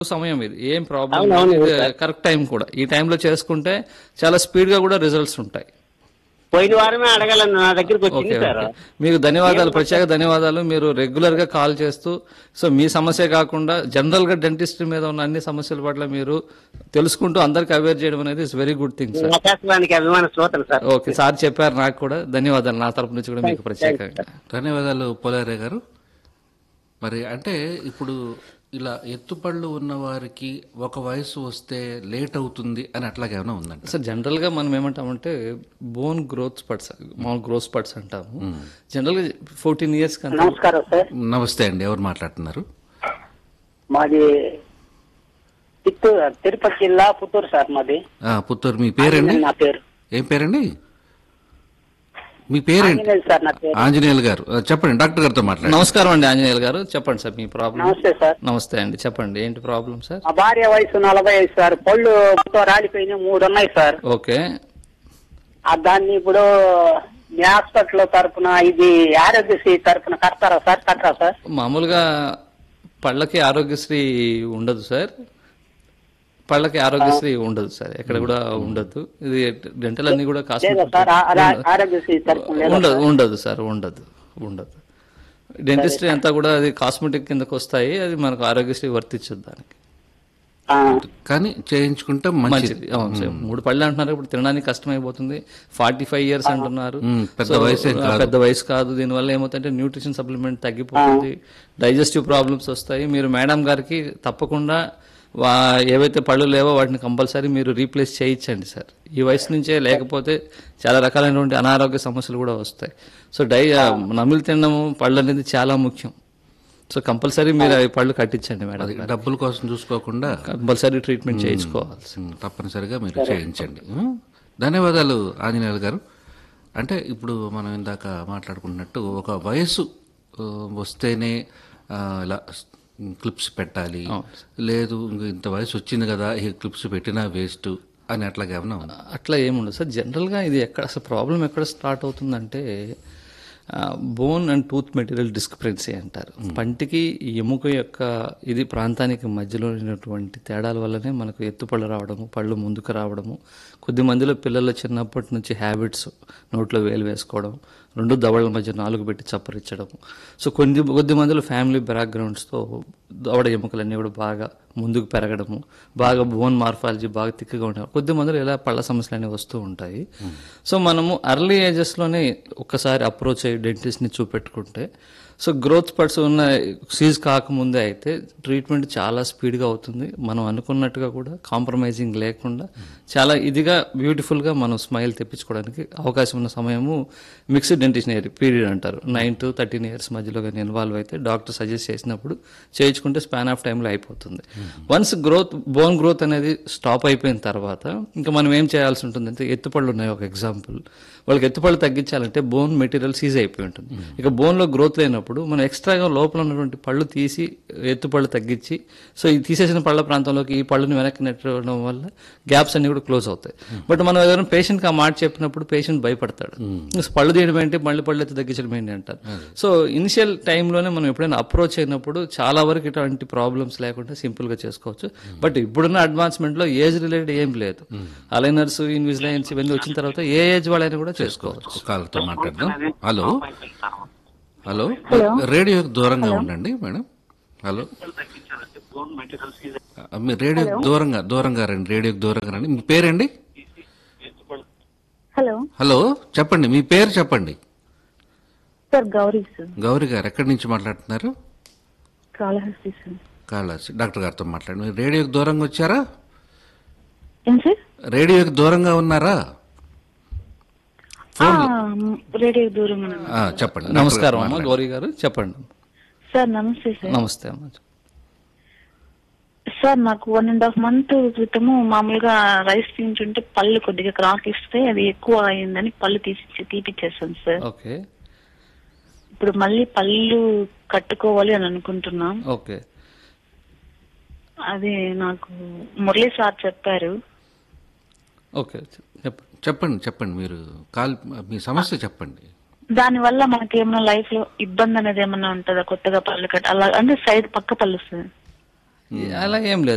సమయం ఇది ఏం ప్రాబ్లం అవును, అవును, ఇది కరెక్ట్ టైం కూడా ఈ టైంలో చేసుకుంటే చాలా స్పీడ్ గా కూడా రిజల్ట్స్ ఉంటాయి పోయిన వారమే అడగాలని నా దగ్గరికి వచ్చింది ఓకే సార్ ఓకే మీకు ధన్యవాదాలు ప్రత్యేక ధన్యవాదాలు మీరు రెగ్యులర్ గా కాల్ చేస్తూ సో మీ సమస్య కాకుండా జనరల్ గా డెంటిస్ట్ మీద ఉన్న అన్ని సమస్యల పట్ల మీరు తెలుసుకుంటూ అందరికి అవేర్ చేయడం అనేది is very good thing sir ఆకాశవాణికి అభిమాన శ్రోతలు సార్ ఓకే సార్ చెప్పారు నాకు కూడా ధన్యవాదాలు నా తరపు నుంచి కూడా మీకు ప్రత్యేకంగా ధన్యవాదాలు పోలారే గారు మరి అంటే ఇప్పుడు ఇలా ఎత్తుపళ్ళు ఉన్న వారికి ఒక వయసు వస్తే లేట్ అవుతుంది అని అట్లాగేమైనా ఉందంట సార్ జనరల్ గా మనం ఏమంటామంటే బోన్ గ్రోత్ స్పట్స్ మామూలు గ్రోత్ స్పట్స్ అంటాము జనరల్ గా ఫోర్టీన్ ఇయర్స్ కన్నా నమస్కారం సార్ నమస్తే అండి ఎవరు మాట్లాడుతున్నారు మాది చిత్తూరు తిరుపతి జిల్లా పుత్తూరు సార్ మాది ఆ, పుత్తూరు మీ పేరండి నా పేరు ఏం పేరండి మీ పేరేంటి ఆంజనేయులు సార్ నా పేరు ఆంజనేయులు గారు ఆ, చెప్పండి డాక్టర్ గారితో మాట్లాడండి నమస్కారం అండి ఆంజనేయులు గారు చెప్పండి సార్ మీ ప్రాబ్లం నమస్తే సార్ నమస్తే అండి చెప్పండి ఏంటి ప్రాబ్లం సార్ మా భార్య వయసు నలభై ఐదు సార్ పళ్ళు మొత్తం రాలిపోయినాయి మూడు ఉన్నాయి సార్ ఓకే ఆ దాన్ని ఇప్పుడు మీ హాస్పిటల్ తరపున ఇది ఆరోగ్యశ్రీ తరపున కడతారా సార్ కట్టరా సార్ మామూలుగా పళ్ళకి ఆరోగ్యశ్రీ ఉండదు సార్ పళ్ళకి ఆరోగ్యశ్రీ ఉండదు సార్ ఎక్కడ కూడా ఉండదు ఇది డెంటల్ అన్ని కూడా లేదా కాస్మెటిక్ సార్ ఆ- ఆ- ఆరోగ్యశ్రీ తరపున లేదా ఉండదు ఉండదు సార్ ఉండదు ఉండదు డెంటిస్ట్రీ అంతా కూడా అది కాస్మెటిక్ కిందకు వస్తాయి అది మనకు ఆరోగ్యశ్రీ వర్తించదు దానికి ఆ, కానీ చేయించుకుంటే మంచిది మంచిది అవును సార్ మూడు పళ్ళు అంటున్నారు ఇప్పుడు తినడానికి కష్టమైపోతుంది ఫార్టీ ఫైవ్ ఇయర్స్ అంటున్నారు మ్మ్, పెద్ద సో, వయసు ఏం ఆ, పెద్ద వయసు కాదు దీనివల్ల ఏమవుతుందంటే న్యూట్రిషన్ సప్లిమెంట్ తగ్గిపోతుంది డైజెస్టివ్ ప్రాబ్లమ్స్ వస్తాయి మీరు మేడం గారికి తప్పకుండా వా- ఏవైతే పళ్ళు లేవో వాటిని కంపల్సరీ మీరు రీప్లేస్ చేయించండి సార్ ఈ వయసు నుంచే లేకపోతే చాలా రకాలైనటువంటి అనారోగ్య సమస్యలు కూడా వస్తాయి సో డై నమిలి తినడము పళ్ళు అనేది చాలా ముఖ్యం సో కంపల్సరీ మీరు అవి పళ్ళు కట్టించండి మేడం అది డబ్బుల కోసం చూసుకోకుండా కంపల్సరీ ట్రీట్మెంట్ చేయించుకోవాలి ఉమ్, తప్పనిసరిగా మీరు చేయించండి ఉమ్, ధన్యవాదాలు ఆంజనేయులు గారు అంటే ఇప్పుడు మనం ఇందాక మాట్లాడుకున్నట్టు ఒక వయసు ఆ, వస్తేనే ఆ, ఇలా క్లిప్స్ పెట్టాలి లేదు ఇంక ఇంత వయసు వచ్చింది కదా ఈ క్లిప్స్ పెట్టినా వేస్ట్ అని అట్లాగే ఏమన్నా ఉంది అట్లా ఏముండదు సార్ జనరల్గా ఇది ఎక్కడ అసలు ప్రాబ్లం ఎక్కడ స్టార్ట్ అవుతుందంటే bone and tooth material discrepancy అంటారు పంటికి ఈ ఎముక యొక్క ఇది ప్రాంతానికి మధ్యలో ఉన్నటువంటి తేడాల వల్లనే మనకు ఎత్తుపళ్ళు రావడము పళ్ళు ముందుకు రావడము కొద్ది మందిలో పిల్లలు చిన్నప్పటి నుంచి హ్యాబిట్స్ నోట్లో వేలు వేసుకోవడం రెండు దవడల మధ్య నాలుగు పెట్టి చప్పరించడం సో కొన్ని కొద్ది మందిలో ఫ్యామిలీ బ్యాక్గ్రౌండ్స్తో దవడ ఎముకలన్నీ కూడా బాగా ముందుకు పెరగడము బాగా బోన్ మార్ఫాలజీ బాగా తిక్కగా ఉండడం కొద్ది మందిలో ఇలా పళ్ళ సమస్యలు అనేవి వస్తూ ఉంటాయి సో మనము అర్లీ ఏజెస్లోనే ఒక్కసారి అప్రోచ్ అయ్యి డెంటిస్ట్ని చూపెట్టుకుంటే సో గ్రోత్ పర్ట్స్ ఉన్న సీజ్ కాకముందే అయితే ట్రీట్మెంట్ చాలా స్పీడ్గా అవుతుంది మనం అనుకున్నట్టుగా కూడా కాంప్రమైజింగ్ లేకుండా చాలా ఇదిగా బ్యూటిఫుల్గా మనం స్మైల్ తెప్పించుకోవడానికి అవకాశం ఉన్న సమయము మిక్స్డ్ డెంటిషనరీ పీరియడ్ అంటారు నైన్ టు థర్టీన్ ఇయర్స్ మధ్యలో కానీ ఇన్వాల్వ్ అయితే డాక్టర్ సజెస్ట్ చేసినప్పుడు చేయించుకుంటే స్పాన్ ఆఫ్ టైంలో అయిపోతుంది వన్స్ గ్రోత్ బోన్ గ్రోత్ అనేది స్టాప్ అయిపోయిన తర్వాత ఇంకా మనం ఏం చేయాల్సి ఉంటుందంటే ఎత్తుపళ్ళు ఉన్నాయి ఒక ఎగ్జాంపుల్ వాళ్ళకి ఎత్తుపళ్ళు తగ్గించాలంటే బోన్ మెటీరియల్ సీజ్ అయిపోయి ఉంటుంది ఇక బోన్లో గ్రోత్ లేనప్పుడు మనం ఎక్స్ట్రాగా లోపల ఉన్నటువంటి పళ్ళు తీసి ఎత్తుపళ్ళు తగ్గించి సో ఈ తీసేసిన పళ్ళ ప్రాంతంలోకి ఈ పళ్ళుని వెనక్కి నెట్టడం వల్ల గ్యాప్స్ అన్ని కూడా క్లోజ్ అవుతాయి బట్ మనం ఏదైనా పేషెంట్కి ఆ మాట చెప్పినప్పుడు పేషెంట్ భయపడతాడు పళ్ళు తీయడం ఏంటి మళ్ళీ పళ్ళు ఎత్తి తగ్గించడం ఏంటి అంటారు సో ఇనిషియల్ టైంలోనే మనం ఎప్పుడైనా అప్రోచ్ అయినప్పుడు చాలా వరకు ఇటువంటి ప్రాబ్లమ్స్ లేకుండా సింపుల్ గా చేసుకోవచ్చు బట్ ఇప్పుడున్న అడ్వాన్స్మెంట్ లో ఏజ్ రిలేటెడ్ ఏం లేదు అలైనర్స్ ఇన్విజిలైన్స్ ఇవన్నీ వచ్చిన తర్వాత ఏ ఏజ్ వాళ్ళైనా కూడా చేసుకోవచ్చు కాళ్ళతో మాట్లాడదాం హలో హలో రేడియోకి దూరంగా ఉండండి మేడం హలో ఆ, మీరు రేడియో దూరంగా దూరంగా రండి రేడియోకి దూరంగా రండి మీ పేరండి హలో హలో చెప్పండి మీ పేరు చెప్పండి సార్ గౌరీ సార్ గౌరీ గారు ఎక్కడి నుంచి మాట్లాడుతున్నారు కాళహస్తి సార్ కాళాసి డాక్టర్ గారితో మాట్లాడండి మీరు రేడియోకి దూరంగా వచ్చారా ఏం సార్ రేడియోకి దూరంగా ఉన్నారా ఆ, రేడియో దూరం ఉన్నాను. ఆ, చెప్పండి నమస్కారం అమ్మ గౌరీ గారు చెప్పండి సార్ నమస్తే సార్ నమస్తే అమ్మ సార్ నాకు వన్ అండ్ హాఫ్ మంత్ క్రితము మామూలుగా రైస్ తింటుంటే పళ్ళు కొద్దిగా క్రాక్ ఇస్తే అది ఎక్కువ అయిందని పళ్ళు తీసి తీపిచ్చేస్తాను సార్ ఓకే ఇప్పుడు మళ్ళీ పళ్ళు కట్టుకోవాలి అని అనుకుంటున్నాం ఓకే అది నాకు మురళీ సార్ చెప్పారు ఓకే చెప్పండి చెప్పండి చెప్పండి మీరు కాల్ మీ సమస్య చెప్పండి దాని వల్ల మనకి ఏమైనా లైఫ్ లో ఇబ్బంది అనేది ఏమన్నా ఉంటుందా కొత్తగా పళ్ళు కట్ట అలా అంటే సైడ్ పక్క పళ్ళు సార్ అలా ఏం లేదు